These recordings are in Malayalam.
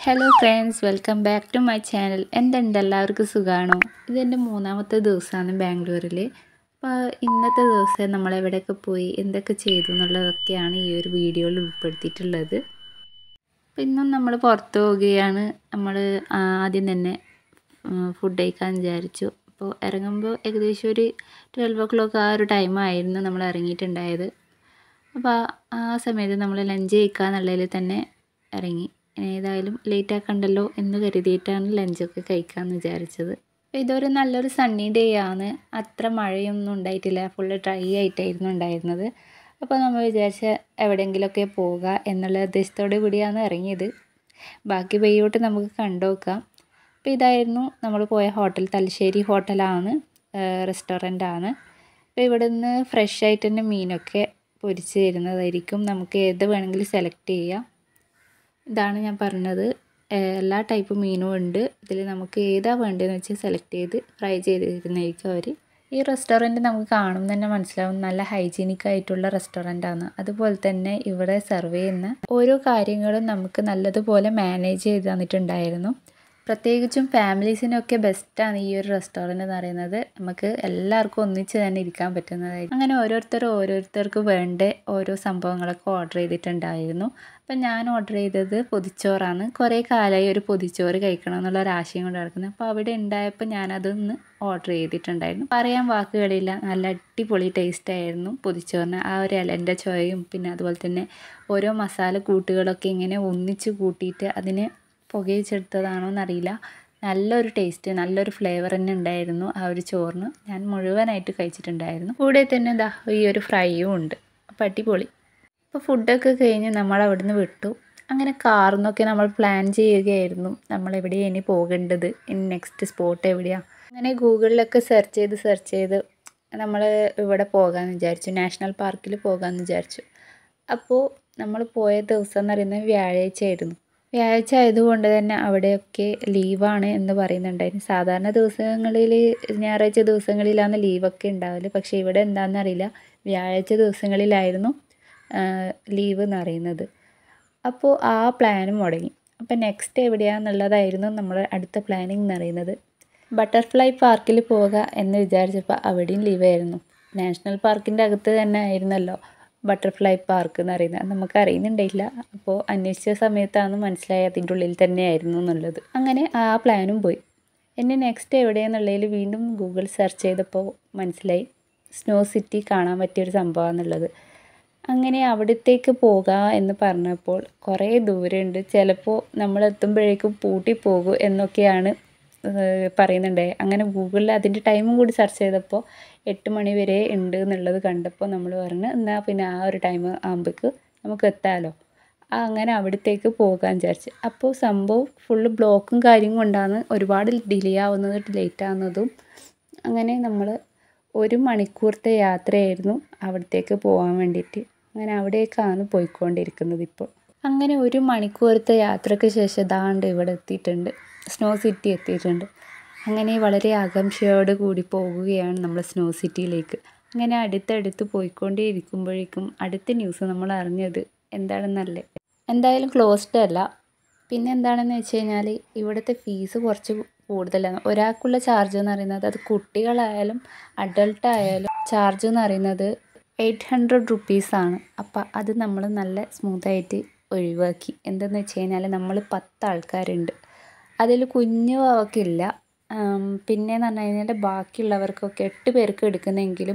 hello friends welcome back to my channel എന്തുണ്ട് എല്ലാവർക്കും സുഖമാണോ ഇതെൻ്റെ മൂന്നാമത്തെ ദിവസമാണ് ബാംഗ്ലൂരിൽ അപ്പോൾ ഇന്നത്തെ ദിവസം നമ്മൾ എവിടെയൊക്കെ പോയി എന്തൊക്കെ ചെയ്തു എന്നുള്ളതൊക്കെയാണ് ഈ ഒരു വീഡിയോയിൽ ഉൾപ്പെടുത്തിയിട്ടുള്ളത് അപ്പോൾ ഇന്നും നമ്മൾ പുറത്ത് പോവുകയാണ് നമ്മൾ ആദ്യം തന്നെ ഫുഡ് കഴിക്കാൻ വിചാരിച്ചു അപ്പോൾ ഇറങ്ങുമ്പോൾ ഏകദേശം ഒരു ട്വൽവ് ഓ ക്ലോക്ക് ആ ഒരു ടൈമായിരുന്നു നമ്മൾ ഇറങ്ങിയിട്ടുണ്ടായത് അപ്പോൾ ആ സമയത്ത് നമ്മൾ ലഞ്ച് കഴിക്കാന്നുള്ളതിൽ തന്നെ ഇറങ്ങി ഏതായാലും ലേറ്റ് ആക്കണ്ടല്ലോ എന്ന് കരുതിയിട്ടാണ് ലഞ്ചൊക്കെ കഴിക്കാമെന്ന് വിചാരിച്ചത് അപ്പോൾ ഇതൊരു നല്ലൊരു സണ്ണി ഡേ ആണ് അത്ര മഴയൊന്നും ഉണ്ടായിട്ടില്ല ഫുള്ള് ഡ്രൈ ആയിട്ടായിരുന്നു ഉണ്ടായിരുന്നത് അപ്പോൾ നമ്മൾ വിചാരിച്ച എവിടെയെങ്കിലുമൊക്കെ പോവുക എന്നുള്ള ഉദ്ദേശത്തോടു കൂടിയാണ് ഇറങ്ങിയത് ബാക്കി പെയ്യോട്ട് നമുക്ക് കണ്ടു നോക്കാം അപ്പോൾ ഇതായിരുന്നു നമ്മൾ പോയ ഹോട്ടൽ തലശ്ശേരി ഹോട്ടലാണ് റെസ്റ്റോറൻ്റ് ആണ് അപ്പോൾ ഇവിടെ നിന്ന് ഫ്രഷ് ആയിട്ട് തന്നെ മീനൊക്കെ പൊരിച്ച് തരുന്നതായിരിക്കും നമുക്ക് ഏത് വേണമെങ്കിലും സെലക്ട് ചെയ്യാം ഇതാണ് ഞാൻ പറഞ്ഞത് എല്ലാ ടൈപ്പ് മീനും ഉണ്ട് ഇതിൽ നമുക്ക് ഏതാ വേണ്ടതെന്ന് വെച്ചാൽ സെലക്ട് ചെയ്ത് ഫ്രൈ ചെയ്ത് തരുന്നതായിരിക്കും അവർ ഈ റെസ്റ്റോറൻറ്റ് നമുക്ക് കാണുമ്പോൾ തന്നെ മനസ്സിലാവും നല്ല ഹൈജീനിക് ആയിട്ടുള്ള റെസ്റ്റോറൻ്റ് ആണ് അതുപോലെ തന്നെ ഇവിടെ സെർവ് ചെയ്യുന്ന ഓരോ കാര്യങ്ങളും നമുക്ക് നല്ലതുപോലെ മാനേജ് ചെയ്ത് തന്നിട്ടുണ്ടായിരുന്നു പ്രത്യേകിച്ചും ഫാമിലീസിനൊക്കെ ബെസ്റ്റാണ് ഈ ഒരു റെസ്റ്റോറൻറ്റ് എന്ന് പറയുന്നത് നമുക്ക് എല്ലാവർക്കും ഒന്നിച്ച് തന്നെ ഇരിക്കാൻ പറ്റുന്നതായിരിക്കും അങ്ങനെ ഓരോരുത്തർ ഓരോരുത്തർക്ക് വേണ്ട ഓരോ സംഭവങ്ങളൊക്കെ ഓർഡർ ചെയ്തിട്ടുണ്ടായിരുന്നു അപ്പം ഞാൻ ഓർഡർ ചെയ്തത് പൊതിച്ചോറാണ് കുറേ കാലമായി ഒരു പൊതിച്ചോറ് കഴിക്കണം എന്നുള്ള ഒരു ആശയം കൊണ്ട് നടക്കുന്നത് അപ്പോൾ അവിടെ ഉണ്ടായപ്പോൾ ഞാനതൊന്ന് ഓർഡർ ചെയ്തിട്ടുണ്ടായിരുന്നു പറയാൻ വാക്കുകളില്ല നല്ല അടിപൊളി ടേസ്റ്റ് ആയിരുന്നു പൊതിച്ചോറിന് ആ ഒരു ഇലൻ്റെ ചോയയും പിന്നെ അതുപോലെ തന്നെ ഓരോ മസാല കൂട്ടുകളൊക്കെ ഇങ്ങനെ ഒന്നിച്ച് കൂട്ടിയിട്ട് അതിനെ പുകയിച്ചെടുത്തതാണോ എന്നറിയില്ല നല്ലൊരു ടേസ്റ്റ് നല്ലൊരു ഫ്ലേവർ തന്നെ ഉണ്ടായിരുന്നു ആ ഒരു ചോറിന് ഞാൻ മുഴുവനായിട്ട് കഴിച്ചിട്ടുണ്ടായിരുന്നു കൂടെ തന്നെ ഇതാ ഈ ഒരു ഫ്രൈയും ഉണ്ട് അപ്പം അടിപൊളി അപ്പോൾ ഫുഡൊക്കെ കഴിഞ്ഞ് നമ്മൾ അവിടുന്ന് വിട്ടു അങ്ങനെ കാറിൽ നിന്നൊക്കെ നമ്മൾ പ്ലാൻ ചെയ്യുകയായിരുന്നു നമ്മൾ എവിടെയാണ് ഇനി പോകേണ്ടത് ഇനി നെക്സ്റ്റ് സ്പോട്ട് എവിടെയാണ് അങ്ങനെ ഗൂഗിളിലൊക്കെ സെർച്ച് ചെയ്ത് സെർച്ച് ചെയ്ത് നമ്മൾ ഇവിടെ പോകാമെന്ന് വിചാരിച്ചു നാഷണൽ പാർക്കിൽ പോകാമെന്ന് വിചാരിച്ചു അപ്പോൾ നമ്മൾ പോയ ദിവസം എന്ന് പറയുന്നത് വ്യാഴാഴ്ച ആയിരുന്നു വ്യാഴാഴ്ച ആയതുകൊണ്ട് തന്നെ അവിടെയൊക്കെ ലീവാണ് എന്ന് പറയുന്നുണ്ടായിരുന്നു സാധാരണ ദിവസങ്ങളിൽ ഞായറാഴ്ച ദിവസങ്ങളിലാണ് ലീവൊക്കെ ഉണ്ടാവല് പക്ഷേ ഇവിടെ എന്താണെന്നറിയില്ല വ്യാഴാഴ്ച ദിവസങ്ങളിലായിരുന്നു ലീവ് എന്ന് പറയുന്നത് അപ്പോൾ ആ പ്ലാനും മുടങ്ങി അപ്പോൾ നെക്സ്റ്റ് എവിടെയാണെന്നുള്ളതായിരുന്നു നമ്മൾ അടുത്ത പ്ലാനിങ് എന്ന് പറയുന്നത് ബട്ടർഫ്ലൈ പാർക്കിൽ പോവുക എന്ന് വിചാരിച്ചപ്പോൾ അവിടെയും ലീവായിരുന്നു നാഷണൽ പാർക്കിൻ്റെ അകത്ത് തന്നെ ആയിരുന്നല്ലോ ബട്ടർഫ്ലൈ പാർക്ക് എന്ന് പറയുന്നത് നമുക്ക് അറിയുന്നുണ്ടായില്ല അപ്പോൾ അന്വേഷിച്ച സമയത്താണ് മനസ്സിലായി അതിൻ്റെ ഉള്ളിൽ തന്നെയായിരുന്നു എന്നുള്ളത് അങ്ങനെ ആ പ്ലാനും പോയി എന്നെ നെക്സ്റ്റ് എവിടെയെന്നുള്ളതിൽ വീണ്ടും ഗൂഗിൾ സെർച്ച് ചെയ്തപ്പോൾ മനസ്സിലായി സ്നോ സിറ്റി കാണാൻ പറ്റിയൊരു സംഭവമാണെന്നുള്ളത് അങ്ങനെ അവിടത്തേക്ക് പോകാം എന്ന് പറഞ്ഞപ്പോൾ കുറേ ദൂരമുണ്ട് ചിലപ്പോൾ നമ്മൾ എത്തുമ്പോഴേക്കും പൂട്ടിപ്പോകും എന്നൊക്കെയാണ് പറയുന്നുണ്ട് അങ്ങനെ ഗൂഗിളിൽ അതിൻ്റെ ടൈമും കൂടി സെർച്ച് ചെയ്തപ്പോൾ എട്ട് മണി വരെ ഉണ്ട് എന്നുള്ളത് കണ്ടപ്പോൾ നമ്മൾ പറഞ്ഞു എന്നാൽ പിന്നെ ആ ഒരു ടൈം ആകുമ്പോഴേക്ക് നമുക്ക് എത്താമല്ലോ അങ്ങനെ അവിടത്തേക്ക് പോകാൻ വിചാരിച്ച് അപ്പോൾ സംഭവം ഫുള്ള് ബ്ലോക്കും കാര്യം കൊണ്ടാണ് ഒരുപാട് ഡിലേ ആവുന്നത് ലേറ്റ് ആവുന്നതും അങ്ങനെ നമ്മൾ ഒരു മണിക്കൂറത്തെ യാത്രയായിരുന്നു അവിടത്തേക്ക് പോകാൻ വേണ്ടിയിട്ട് അങ്ങനെ അവിടേക്കാണ് പോയിക്കൊണ്ടിരിക്കുന്നത് ഇപ്പോൾ അങ്ങനെ ഒരു മണിക്കൂറത്തെ യാത്രയ്ക്ക് ശേഷം ദാണ്ട് ഇവിടെ എത്തിയിട്ടുണ്ട് സ്നോ സിറ്റി എത്തിയിട്ടുണ്ട് അങ്ങനെ വളരെ ആകാംക്ഷയോട് കൂടി പോകുകയാണ് നമ്മൾ സ്നോ സിറ്റിയിലേക്ക് അങ്ങനെ അടുത്തടുത്ത് പോയിക്കൊണ്ടേ ഇരിക്കുമ്പോഴേക്കും അടുത്ത ന്യൂസ് നമ്മൾ അറിഞ്ഞത് എന്താണെന്നല്ലേ എന്തായാലും ക്ലോസ്ഡ് അല്ല പിന്നെ എന്താണെന്ന് വെച്ച് കഴിഞ്ഞാൽ ഇവിടുത്തെ ഫീസ് കുറച്ച് കൂടുതലാണ് ഒരാൾക്കുള്ള ചാർജ് എന്ന് പറയുന്നത് അത് കുട്ടികളായാലും അഡൾട്ട് ആയാലും ചാർജ് എന്ന് പറയുന്നത് എയ്റ്റ് ഹൺഡ്രഡ് റുപ്പീസാണ് അപ്പം അത് നമ്മൾ നല്ല സ്മൂത്തായിട്ട് ഒഴിവാക്കി എന്തെന്ന് വെച്ച് കഴിഞ്ഞാൽ നമ്മൾ പത്ത് ആൾക്കാരുണ്ട് അതിൽ കുഞ്ഞു അവക്കില്ല പിന്നെയെന്ന് പറഞ്ഞു കഴിഞ്ഞാൽ ബാക്കിയുള്ളവർക്കൊക്കെ എട്ട് പേർക്ക് എടുക്കുന്നെങ്കിലും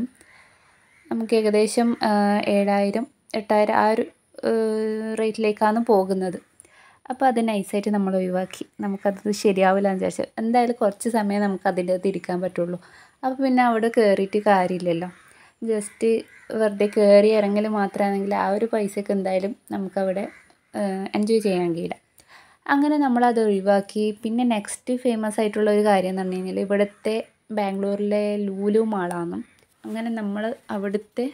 നമുക്ക് ഏകദേശം ഏഴായിരം എട്ടായിരം ആ ഒരു റേറ്റിലേക്കാണ് പോകുന്നത് അപ്പോൾ അത് നൈസായിട്ട് നമ്മൾ ഒഴിവാക്കി നമുക്കത് ശരിയാവില്ല എന്ന് വിചാരിച്ചു എന്തായാലും കുറച്ച് സമയം നമുക്ക് അതിൻ്റെ അകത്ത് ഇരിക്കാൻ പറ്റുള്ളൂ അപ്പോൾ പിന്നെ അവിടെ കയറിയിട്ട് കാര്യമില്ലല്ലോ ജസ്റ്റ് വെറുതെ കയറി ഇറങ്ങൽ മാത്രമാണെങ്കിൽ ആ ഒരു പൈസക്ക് എന്തായാലും നമുക്കവിടെ എൻജോയ് ചെയ്യാൻ കഴിയില്ല അങ്ങനെ നമ്മളത് ഒഴിവാക്കി പിന്നെ നെക്സ്റ്റ് ഫേമസ് ആയിട്ടുള്ള ഒരു കാര്യം എന്ന് പറഞ്ഞു കഴിഞ്ഞാൽ ഇവിടുത്തെ ബാംഗ്ലൂരിലെ ലൂലു മാളാണ് അങ്ങനെ നമ്മൾ അവിടുത്തെ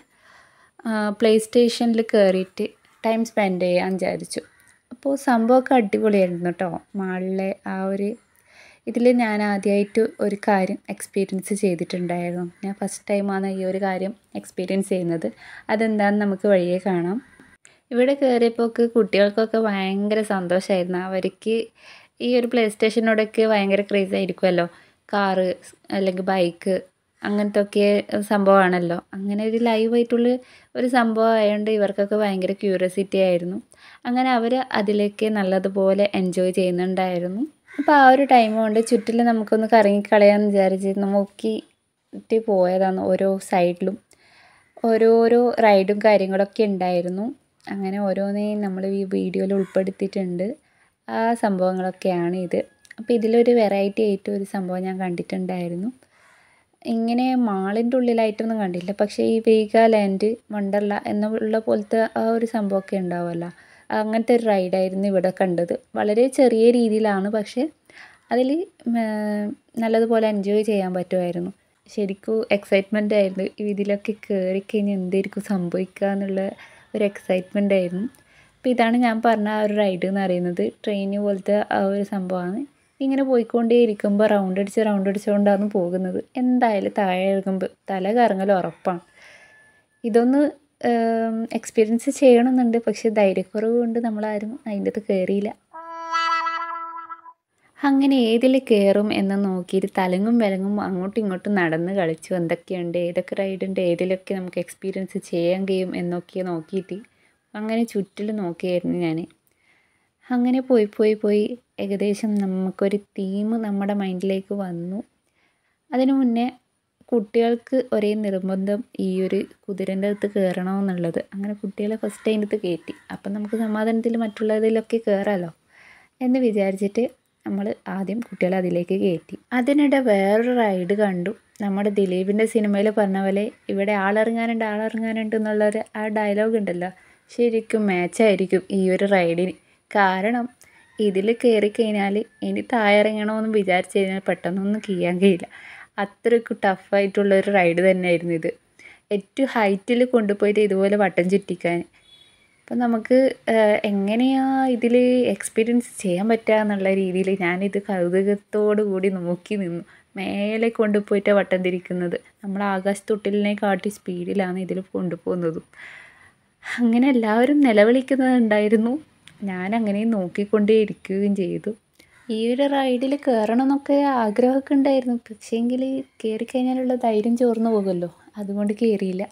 പ്ലേ സ്റ്റേഷനിൽ കയറിയിട്ട് ടൈം സ്പെൻഡ് ചെയ്യാൻ വിചാരിച്ചു അപ്പോൾ സംഭവമൊക്കെ അടിപൊളിയായിരുന്നു കേട്ടോ മാളിലെ ആ ഒരു ഇതിൽ ഞാൻ ആദ്യമായിട്ട് ഒരു കാര്യം എക്സ്പീരിയൻസ് ചെയ്തിട്ടുണ്ടായിരുന്നു ഞാൻ ഫസ്റ്റ് ടൈമാണ് ഈ ഒരു കാര്യം എക്സ്പീരിയൻസ് ചെയ്യുന്നത് അതെന്താണെന്ന് നമുക്ക് വഴിയേ കാണാം ഇവിടെ കയറിയപ്പോൾക്ക് കുട്ടികൾക്കൊക്കെ ഭയങ്കര സന്തോഷമായിരുന്നു അവർക്ക് ഈ ഒരു പ്ലേ സ്റ്റേഷനോടൊക്കെ ഭയങ്കര ക്രേസ് ആയിരിക്കുമല്ലോ കാറ് അല്ലെങ്കിൽ ബൈക്ക് അങ്ങനത്തെ ഒക്കെ സംഭവമാണല്ലോ അങ്ങനെ ഒരു ലൈവായിട്ടുള്ള ഒരു സംഭവം ആയതുകൊണ്ട് ഇവർക്കൊക്കെ ഭയങ്കര ക്യൂരിയോസിറ്റി ആയിരുന്നു അങ്ങനെ അവർ അതിലേക്ക് നല്ലതുപോലെ എൻജോയ് ചെയ്യുന്നുണ്ടായിരുന്നു അപ്പോൾ ആ ഒരു ടൈം കൊണ്ട് ചുറ്റിലും നമുക്കൊന്ന് കറങ്ങിക്കളയാമെന്ന് വിചാരിച്ച് നോക്കിയിട്ട് പോയതാണ് ഓരോ സൈഡിലും ഓരോരോ റൈഡും കാര്യങ്ങളൊക്കെ ഉണ്ടായിരുന്നു അങ്ങനെ ഓരോന്നേയും നമ്മൾ ഈ വീഡിയോയിൽ ഉൾപ്പെടുത്തിയിട്ടുണ്ട് ആ സംഭവങ്ങളൊക്കെയാണ് ഇത് അപ്പോൾ ഇതിലൊരു വെറൈറ്റി ആയിട്ട് ഒരു സംഭവം ഞാൻ കണ്ടിട്ടുണ്ടായിരുന്നു ഇങ്ങനെ മാളിൻ്റെ ഉള്ളിലായിട്ടൊന്നും കണ്ടില്ല പക്ഷേ ഈ വീഗാലാൻഡ് വണ്ടർല എന്നുള്ള പോലത്തെ ആ ഒരു സംഭവമൊക്കെ ഉണ്ടാവുമല്ലോ അങ്ങനത്തെ ഒരു റൈഡായിരുന്നു ഇവിടെ കണ്ടത് വളരെ ചെറിയ രീതിയിലാണ് പക്ഷേ അതിൽ നല്ലതുപോലെ എൻജോയ് ചെയ്യാൻ പറ്റുമായിരുന്നു ശരിക്കും എക്സൈറ്റ്മെൻ്റ് ആയിരുന്നു ഇതിലൊക്കെ കയറി കഴിഞ്ഞാൽ എന്തായിരിക്കും സംഭവിക്കുക എന്നുള്ള ഒരു എക്സൈറ്റ്മെൻ്റ് ആയിരുന്നു അപ്പോൾ ഇതാണ് ഞാൻ പറഞ്ഞ ആ ഒരു റൈഡ് എന്ന് പറയുന്നത് ട്രെയിൻ പോലത്തെ ആ ഒരു സംഭവമാണ് ഇങ്ങനെ പോയിക്കൊണ്ടേ ഇരിക്കുമ്പോൾ റൗണ്ട് അടിച്ച് റൗണ്ട് അടിച്ചുകൊണ്ടാണ് പോകുന്നത് എന്തായാലും താഴെ ഇറങ്ങുമ്പോൾ തല കറങ്ങൽ ഉറപ്പാണ് ഇതൊന്ന് എക്സ്പീരിയൻസ് ചെയ്യണമെന്നുണ്ട് പക്ഷേ ധൈര്യക്കുറവ് കൊണ്ട് നമ്മളാരും അതിൻ്റെ അകത്ത് കയറിയില്ല അങ്ങനെ ഏതിൽ കയറും എന്ന് നോക്കിയിട്ട് തലങ്ങും വിലങ്ങും അങ്ങോട്ടും ഇങ്ങോട്ടും നടന്ന് കളിച്ചു എന്തൊക്കെയുണ്ട് ഏതൊക്കെ റൈഡുണ്ട് ഏതിലൊക്കെ നമുക്ക് എക്സ്പീരിയൻസ് ചെയ്യാൻ കഴിയും എന്നൊക്കെ നോക്കിയിട്ട് അങ്ങനെ ചുറ്റിലും നോക്കിയായിരുന്നു ഞാൻ അങ്ങനെ പോയി പോയി പോയി ഏകദേശം നമുക്കൊരു തീം നമ്മുടെ മൈൻഡിലേക്ക് വന്നു അതിനു മുന്നേ കുട്ടികൾക്ക് ഒരേ നിർബന്ധം ഈ ഒരു കുതിരൻ്റെ അകത്ത് കയറണമെന്നുള്ളത് അങ്ങനെ കുട്ടികളെ ഫസ്റ്റ് അതിൻ്റെ അകത്ത് കയറ്റി അപ്പം നമുക്ക് സമാധാനത്തിൽ മറ്റുള്ളതിലൊക്കെ കയറാമല്ലോ എന്ന് വിചാരിച്ചിട്ട് നമ്മൾ ആദ്യം കുട്ടികളെ അതിലേക്ക് കയറ്റി അതിനിടെ വേറൊരു റൈഡ് കണ്ടു നമ്മുടെ ദിലീപിൻ്റെ സിനിമയിൽ പറഞ്ഞ പോലെ ഇവിടെ ആളിറങ്ങാനുണ്ട് ആളിറങ്ങാനുണ്ട് എന്നുള്ളൊരു ആ ഡയലോഗ് ഉണ്ടല്ലോ ശരിക്കും മാച്ചായിരിക്കും ഈ ഒരു റൈഡിന് കാരണം ഇതിൽ കയറി കഴിഞ്ഞാൽ ഇനി താഴെ ഇറങ്ങണമെന്ന് വിചാരിച്ചു കഴിഞ്ഞാൽ പെട്ടെന്നൊന്നും ചെയ്യാൻ കഴിയില്ല അത്രയ്ക്ക് ടഫായിട്ടുള്ള ഒരു റൈഡ് തന്നെയായിരുന്നു ഇത് ഏറ്റവും ഹൈറ്റിൽ കൊണ്ടുപോയിട്ട് ഇതുപോലെ വട്ടം ചുറ്റിക്കാൻ അപ്പം നമുക്ക് എങ്ങനെയാണ് ഇതിൽ എക്സ്പീരിയൻസ് ചെയ്യാൻ പറ്റുക എന്നുള്ള രീതിയിൽ ഞാനിത് കൗതുകത്തോടു കൂടി നോക്കി നിന്നു മേലെ കൊണ്ടുപോയിട്ട് വട്ടം തിരിക്കുന്നത് നമ്മൾ ആകാശത്തൊട്ടിലിനെ കാട്ടി സ്പീഡിലാണ് ഇതിൽ കൊണ്ടുപോകുന്നതും അങ്ങനെ എല്ലാവരും നിലവിളിക്കുന്നുണ്ടായിരുന്നു ഞാൻ അങ്ങനെ നോക്കിക്കൊണ്ടേ ഇരിക്കുകയും ചെയ്തു ഈ ഒരു റൈഡിൽ കയറണം എന്നൊക്കെ ആഗ്രഹമൊക്കെ ഉണ്ടായിരുന്നു പക്ഷേങ്കിൽ കയറി കഴിഞ്ഞാലുള്ള ധൈര്യം ചോർന്നു പോകുമല്ലോ അതുകൊണ്ട് കയറിയില്ല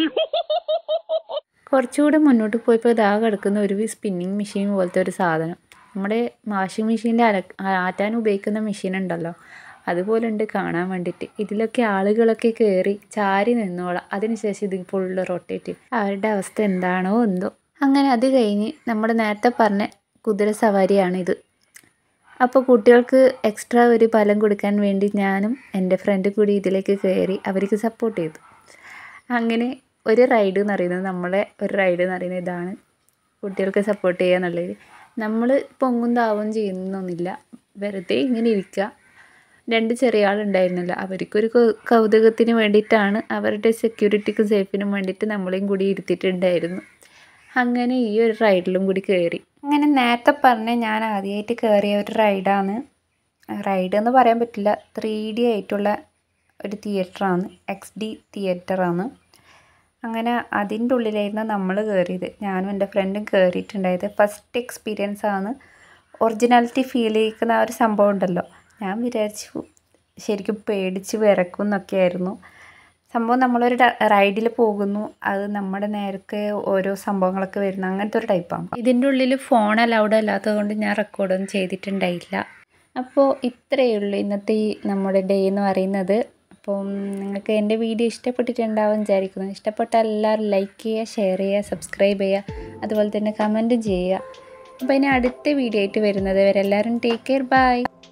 കുറച്ചുകൂടെ മുന്നോട്ട് പോയപ്പോൾ ഇതാ കിടക്കുന്ന ഒരു സ്പിന്നിങ് മെഷീൻ പോലത്തെ ഒരു സാധനം നമ്മുടെ വാഷിംഗ് മെഷീൻ്റെ അല ആറ്റാൻ ഉപയോഗിക്കുന്ന മെഷീൻ ഉണ്ടല്ലോ അതുപോലെ ഉണ്ട് കാണാൻ വേണ്ടിയിട്ട് ഇതിലൊക്കെ ആളുകളൊക്കെ കയറി ചാരി നിന്നോളാം അതിനുശേഷം ഇത് ഫുള്ള് റൊട്ടേറ്റ് അവരുടെ അവസ്ഥ എന്താണോ എന്തോ അങ്ങനെ അത് കഴിഞ്ഞ് നമ്മൾ നേരത്തെ പറഞ്ഞ കുതിര സവാരിയാണിത് അപ്പോൾ കുട്ടികൾക്ക് എക്സ്ട്രാ ഒരു ബലം കൊടുക്കാൻ വേണ്ടി ഞാനും എൻ്റെ ഫ്രണ്ടും കൂടി ഇതിലേക്ക് കയറി അവർക്ക് സപ്പോർട്ട് ചെയ്തു അങ്ങനെ ഒരു റൈഡ് എന്ന് പറയുന്നത് നമ്മളെ ഒരു റൈഡ് എന്ന് പറയുന്നത് ഇതാണ് കുട്ടികൾക്ക് സപ്പോർട്ട് ചെയ്യുക എന്നുള്ളത് നമ്മൾ പൊങ്ങും താവും ചെയ്യുന്നൊന്നുമില്ല വെറുതെ ഇങ്ങനെ ഇരിക്കുക രണ്ട് ചെറിയ ആളുണ്ടായിരുന്നല്ലോ അവർക്കൊരു കൗതുകത്തിന് വേണ്ടിയിട്ടാണ് അവരുടെ സെക്യൂരിറ്റിക്കും സേഫിനും വേണ്ടിയിട്ട് നമ്മളെയും കൂടി ഇരുത്തിയിട്ടുണ്ടായിരുന്നു അങ്ങനെ ഈ ഒരു റൈഡിലും കൂടി കയറി അങ്ങനെ നേരത്തെ പറഞ്ഞ ഞാൻ ആദ്യമായിട്ട് കയറിയ ഒരു റൈഡാണ് റൈഡ് എന്ന് പറയാൻ പറ്റില്ല ത്രീ ഡി ആയിട്ടുള്ള ഒരു തിയേറ്ററാണ് എക്സ് ഡി തിയേറ്ററാണ് അങ്ങനെ അതിൻ്റെ ഉള്ളിലായിരുന്നു നമ്മൾ കയറിയത് ഞാനും എൻ്റെ ഫ്രണ്ടും കയറിയിട്ടുണ്ടായത് ഫസ്റ്റ് എക്സ്പീരിയൻസ് ആണ് ഒറിജിനാലിറ്റി ഫീൽ ചെയ്യിക്കുന്ന ആ ഒരു സംഭവം ഉണ്ടല്ലോ ഞാൻ വിചാരിച്ചു ശരിക്കും പേടിച്ച് വിറക്കും എന്നൊക്കെയായിരുന്നു സംഭവം നമ്മളൊരു റൈഡിൽ പോകുന്നു അത് നമ്മുടെ നേരത്തെ ഓരോ സംഭവങ്ങളൊക്കെ വരുന്നു അങ്ങനത്തെ ഒരു ടൈപ്പാണ് ഇതിൻ്റെ ഉള്ളിൽ ഫോൺ അലൗഡ് അല്ലാത്തത് കൊണ്ട് ഞാൻ റെക്കോർഡൊന്നും ചെയ്തിട്ടുണ്ടായില്ല അപ്പോൾ ഇത്രയേ ഉള്ളൂ ഇന്നത്തെ ഈ നമ്മുടെ ഡേ എന്ന് പറയുന്നത് അപ്പം നിങ്ങൾക്ക് എൻ്റെ വീഡിയോ ഇഷ്ടപ്പെട്ടിട്ടുണ്ടാവും വിചാരിക്കുന്നു ഇഷ്ടപ്പെട്ടാൽ എല്ലാവരും ലൈക്ക് ചെയ്യുക ഷെയർ ചെയ്യുക സബ്സ്ക്രൈബ് ചെയ്യുക അതുപോലെ തന്നെ കമൻറ്റും ചെയ്യുക അപ്പോൾ ഇനി അടുത്ത വീഡിയോ ആയിട്ട് വരുന്നത് വരെ എല്ലാവരും ടേക്ക് കെയർ ബൈ